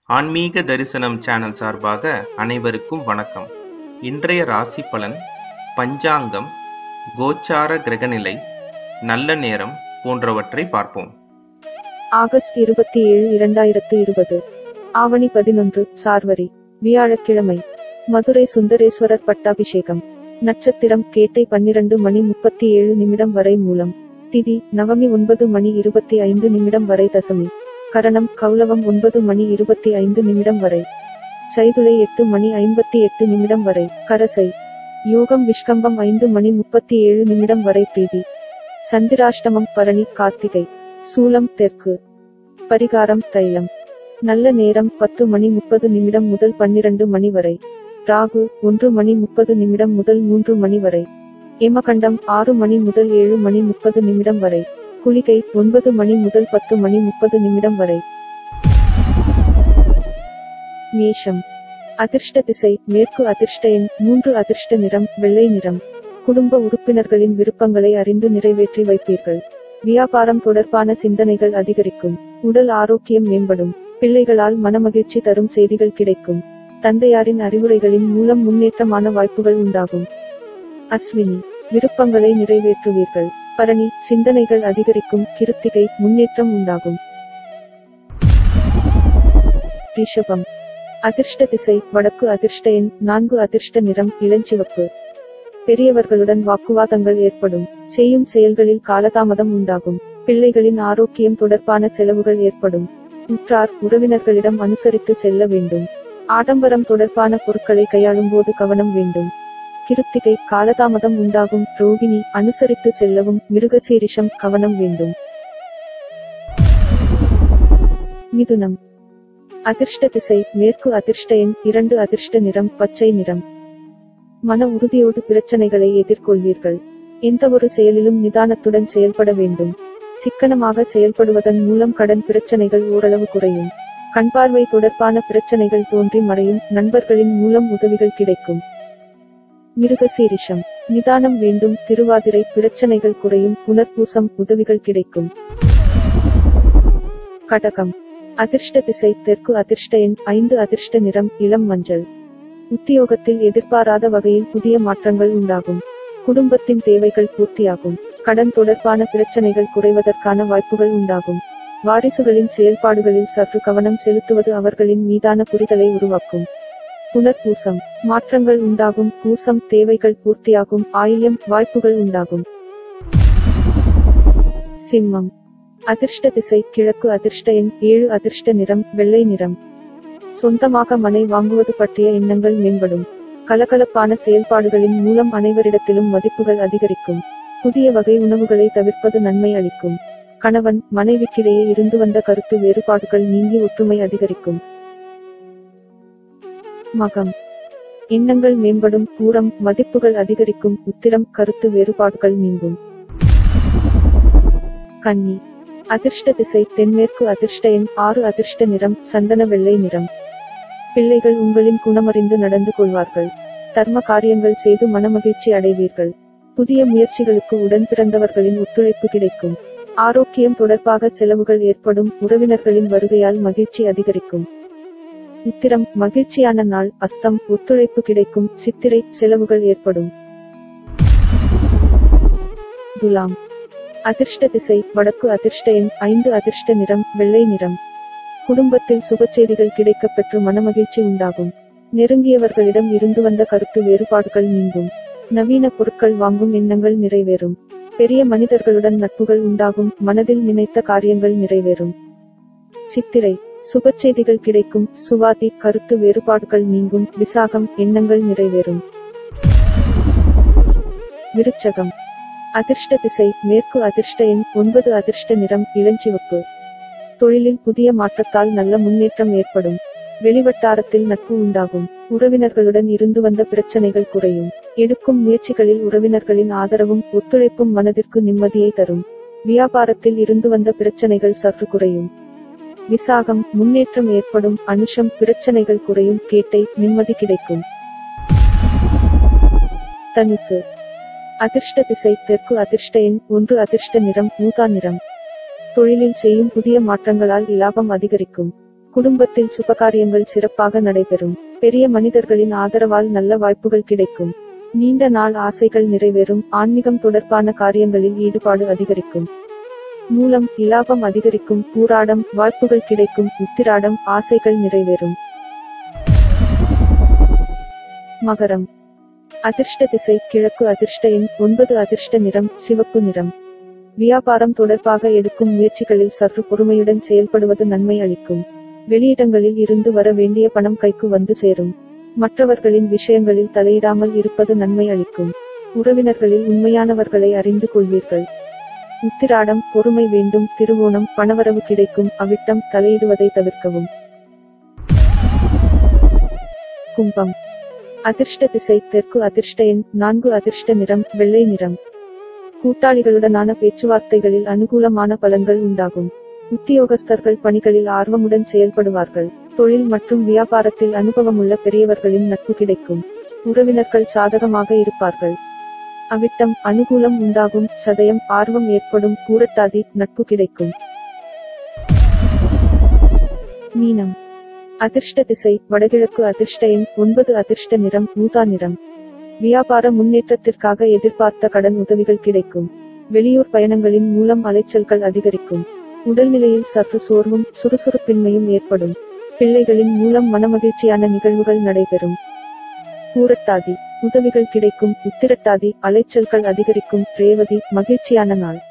ஆன்மீக தரிசனம் சேனல் சார்பாக அனைவருக்கும் வணக்கம் இன்றைய ராசி பலன் பஞ்சாங்கம் கோச்சார கிரகநிலை நல்ல நேரம் போன்றவற்றை பார்ப்போம் ஆகஸ்ட் இருபத்தி ஏழு இரண்டாயிரத்து இருபது ஆவணி பதினொன்று சார்வரி வியாழக்கிழமை மதுரை சுந்தரேஸ்வரர் பட்டாபிஷேகம் நட்சத்திரம் கேட்டை பன்னிரண்டு மணி முப்பத்தி ஏழு நிமிடம் வரை மூலம் திதி நவமி ஒன்பது மணி இருபத்தி ஐந்து நிமிடம் வரை தசமி கரணம் கௌலவம் ஒன்பது மணி இருபத்தி ஐந்து நிமிடம் வரை சைதுளை எட்டு மணி ஐம்பத்தி எட்டு நிமிடம் வரை கரசை யோகம் விஷ்கம்பம் ஐந்து மணி முப்பத்தி ஏழு நிமிடம் வரை பிரீதி சந்திராஷ்டமம் பரணி கார்த்திகை சூலம் தெற்கு பரிகாரம் தைலம் நல்ல நேரம் பத்து மணி முப்பது நிமிடம் முதல் பன்னிரண்டு மணி வரை ராகு ஒன்று மணி முப்பது நிமிடம் முதல் மூன்று மணி வரை ஏமகண்டம் ஆறு மணி முதல் ஏழு மணி முப்பது நிமிடம் வரை குளிகை ஒன்பது மணி முதல் பத்து மணி முப்பது நிமிடம் வரை மேஷம் அதிர்ஷ்ட திசை மேற்கு அதிர்ஷ்ட எண் மூன்று அதிர்ஷ்ட நிறம் வெள்ளை நிறம் குடும்ப உறுப்பினர்களின் விருப்பங்களை அறிந்து நிறைவேற்றி வைப்பீர்கள் வியாபாரம் தொடர்பான சிந்தனைகள் அதிகரிக்கும் உடல் ஆரோக்கியம் மேம்படும் பிள்ளைகளால் மனமகிழ்ச்சி தரும் செய்திகள் கிடைக்கும் தந்தையாரின் அறிவுரைகளின் மூலம் முன்னேற்றமான வாய்ப்புகள் உண்டாகும் அஸ்வினி விருப்பங்களை நிறைவேற்றுவீர்கள் பரணி சிந்தனைகள் அதிகரிக்கும் கிருத்திகை முன்னேற்றம் உண்டாகும் ரிஷபம் அதிர்ஷ்ட திசை வடக்கு அதிர்ஷ்ட எண் நான்கு அதிர்ஷ்ட நிறம் இளஞ்சிவப்பு பெரியவர்களுடன் வாக்குவாதங்கள் ஏற்படும் செய்யும் செயல்களில் காலதாமதம் உண்டாகும் பிள்ளைகளின் ஆரோக்கியம் தொடர்பான செலவுகள் ஏற்படும் உற்றார் உறவினர்களிடம் அனுசரித்து செல்ல வேண்டும் ஆடம்பரம் தொடர்பான பொருட்களை கையாளும் போது கவனம் வேண்டும் கிருத்திகை காலதாமதம் உண்டாகும் ரோகிணி அனுசரித்து செல்லவும் மிருகசீரிஷம் கவனம் வேண்டும் மிதுனம் அதிர்ஷ்ட திசை மேற்கு அதிர்ஷ்ட எண் இரண்டு அதிர்ஷ்ட நிறம் பச்சை நிறம் மன உறுதியோடு பிரச்சனைகளை எதிர்கொள்வீர்கள் எந்தவொரு செயலிலும் நிதானத்துடன் செயல்பட வேண்டும் சிக்கனமாக செயல்படுவதன் மூலம் கடன் பிரச்சனைகள் ஓரளவு குறையும் கண்பார்வை தொடர்பான பிரச்சனைகள் தோன்றி மறையும் நண்பர்களின் மூலம் உதவிகள் கிடைக்கும் மிருகசீரிஷம் நிதானம் வேண்டும் திருவாதிரை பிரச்சனைகள் குறையும் புனர்பூசம் உதவிகள் கிடைக்கும் கடகம் அதிர்ஷ்ட திசை தெற்கு அதிர்ஷ்ட எண் ஐந்து அதிர்ஷ்ட நிறம் இளம் மஞ்சள் உத்தியோகத்தில் எதிர்பாராத வகையில் புதிய மாற்றங்கள் உண்டாகும் குடும்பத்தின் தேவைகள் பூர்த்தியாகும் கடன் தொடர்பான பிரச்சனைகள் குறைவதற்கான வாய்ப்புகள் உண்டாகும் வாரிசுகளின் செயல்பாடுகளில் சற்று கவனம் செலுத்துவது அவர்களின் மீதான புரிதலை உருவாக்கும் புனர்பூசம் மாற்றங்கள் உண்டாகும் பூசம் தேவைகள் பூர்த்தியாகும் ஆயில்யம் வாய்ப்புகள் உண்டாகும் சிம்மம் அதிர்ஷ்ட திசை கிழக்கு அதிர்ஷ்ட எண் ஏழு அதிர்ஷ்ட நிறம் வெள்ளை நிறம் சொந்தமாக மனை வாங்குவது பற்றிய எண்ணங்கள் மேம்படும் கலகலப்பான செயல்பாடுகளின் மூலம் அனைவரிடத்திலும் மதிப்புகள் அதிகரிக்கும் புதிய வகை உணவுகளை தவிர்ப்பது நன்மை அளிக்கும் கணவன் மனைவிக்கிடையே இருந்து வந்த கருத்து வேறுபாடுகள் நீங்கி ஒற்றுமை அதிகரிக்கும் மகம் எண்ணங்கள் மேம்படும் பூரம் மதிப்புகள் அதிகரிக்கும் உத்திரம் கருத்து வேறுபாடுகள் நீங்கும் கன்னி அதிர்ஷ்ட திசை தென்மேற்கு அதிர்ஷ்ட எண் ஆறு அதிர்ஷ்ட நிறம் சந்தன வெள்ளை நிறம் பிள்ளைகள் உங்களின் குணமறிந்து நடந்து கொள்வார்கள் தர்ம காரியங்கள் செய்து மனமகிழ்ச்சி அடைவீர்கள் புதிய முயற்சிகளுக்கு உடன் பிறந்தவர்களின் ஒத்துழைப்பு கிடைக்கும் ஆரோக்கியம் தொடர்பாக செலவுகள் ஏற்படும் உறவினர்களின் வருகையால் மகிழ்ச்சி அதிகரிக்கும் உத்திரம் மகிழ்ச்சியான நாள் அஸ்தம் ஒத்துழைப்பு கிடைக்கும் சித்திரை செலவுகள் ஏற்படும் துலாம் அதிர்ஷ்ட திசை வடக்கு அதிர்ஷ்ட எண் ஐந்து அதிர்ஷ்ட நிறம் வெள்ளை நிறம் குடும்பத்தில் சுபச்செய்திகள் கிடைக்கப் பெற்று மனமகிழ்ச்சி உண்டாகும் நெருங்கியவர்களிடம் இருந்து வந்த கருத்து வேறுபாடுகள் நீங்கும் நவீன பொருட்கள் வாங்கும் எண்ணங்கள் நிறைவேறும் பெரிய மனிதர்களுடன் நட்புகள் உண்டாகும் மனதில் நினைத்த காரியங்கள் நிறைவேறும் சித்திரை சுபச்செய்திகள் கிடைக்கும் சுவாதி கருத்து வேறுபாடுகள் நீங்கும் விசாகம் எண்ணங்கள் நிறைவேறும் விருச்சகம் அதிர்ஷ்ட திசை மேற்கு அதிர்ஷ்ட எண் ஒன்பது அதிர்ஷ்ட நிறம் இளஞ்சிவப்பு தொழிலில் புதிய மாற்றத்தால் நல்ல முன்னேற்றம் ஏற்படும் வெளிவட்டாரத்தில் நட்பு உண்டாகும் உறவினர்களுடன் இருந்து வந்த பிரச்சனைகள் குறையும் எடுக்கும் முயற்சிகளில் உறவினர்களின் ஆதரவும் ஒத்துழைப்பும் மனதிற்கு நிம்மதியை தரும் வியாபாரத்தில் இருந்து வந்த பிரச்சனைகள் சற்று குறையும் விசாகம் முன்னேற்றம் ஏற்படும் அனுஷம் பிரச்சனைகள் குறையும் கேட்டை நிம்மதி கிடைக்கும் தனுசு அதிர்ஷ்ட திசை தெற்கு அதிர்ஷ்ட எண் ஒன்று அதிர்ஷ்ட நிறம் ஊதா நிறம் தொழிலில் செய்யும் புதிய மாற்றங்களால் இலாபம் அதிகரிக்கும் குடும்பத்தில் சுபகாரியங்கள் சிறப்பாக நடைபெறும் பெரிய மனிதர்களின் ஆதரவால் நல்ல வாய்ப்புகள் கிடைக்கும் நீண்ட நாள் ஆசைகள் நிறைவேறும் ஆன்மீகம் தொடர்பான காரியங்களில் ஈடுபாடு அதிகரிக்கும் மூலம் இலாபம் அதிகரிக்கும் பூராடம் வாய்ப்புகள் கிடைக்கும் உத்திராடம் ஆசைகள் நிறைவேறும் மகரம் அதிர்ஷ்ட திசை கிழக்கு அதிர்ஷ்ட எண் ஒன்பது அதிர்ஷ்ட நிறம் சிவப்பு நிறம் வியாபாரம் தொடர்பாக எடுக்கும் முயற்சிகளில் சற்று பொறுமையுடன் செயல்படுவது நன்மை அளிக்கும் வெளியிடங்களில் இருந்து வர வேண்டிய பணம் கைக்கு வந்து சேரும் மற்றவர்களின் விஷயங்களில் தலையிடாமல் இருப்பது நன்மை அளிக்கும் உறவினர்களில் உண்மையானவர்களை அறிந்து கொள்வீர்கள் உத்திராடம் பொறுமை வேண்டும் திருவோணம் பணவரவு கிடைக்கும் அவிட்டம் தலையிடுவதை தவிர்க்கவும் கும்பம் அதிர்ஷ்ட திசை தெற்கு அதிர்ஷ்ட எண் நான்கு அதிர்ஷ்ட நிறம் வெள்ளை நிறம் கூட்டாளிகளுடனான பேச்சுவார்த்தைகளில் அனுகூலமான பலன்கள் உண்டாகும் உத்தியோகஸ்தர்கள் பணிகளில் ஆர்வமுடன் செயல்படுவார்கள் தொழில் மற்றும் வியாபாரத்தில் அனுபவமுள்ள பெரியவர்களின் நட்பு கிடைக்கும் உறவினர்கள் சாதகமாக இருப்பார்கள் அவிட்டம் அனுகூலம் உண்டாகும் சதயம் ஆர்வம் ஏற்படும் பூரட்டாதி நட்பு கிடைக்கும் மீனம் அதிர்ஷ்ட திசை வடகிழக்கு அதிர்ஷ்ட எண் ஒன்பது அதிர்ஷ்ட நிறம் ஊதா நிறம் வியாபார முன்னேற்றத்திற்காக எதிர்பார்த்த கடன் உதவிகள் கிடைக்கும் வெளியூர் பயணங்களின் மூலம் அலைச்சல்கள் அதிகரிக்கும் உடல்நிலையில் சற்று சோர்வும் சுறுசுறுப்பின்மையும் ஏற்படும் பிள்ளைகளின் மூலம் மனமகிழ்ச்சியான நிகழ்வுகள் நடைபெறும் பூரட்டாதி உதவிகள் கிடைக்கும் உத்திரட்டாதி அலைச்சல்கள் அதிகரிக்கும் ரேவதி மகிழ்ச்சியான நாள்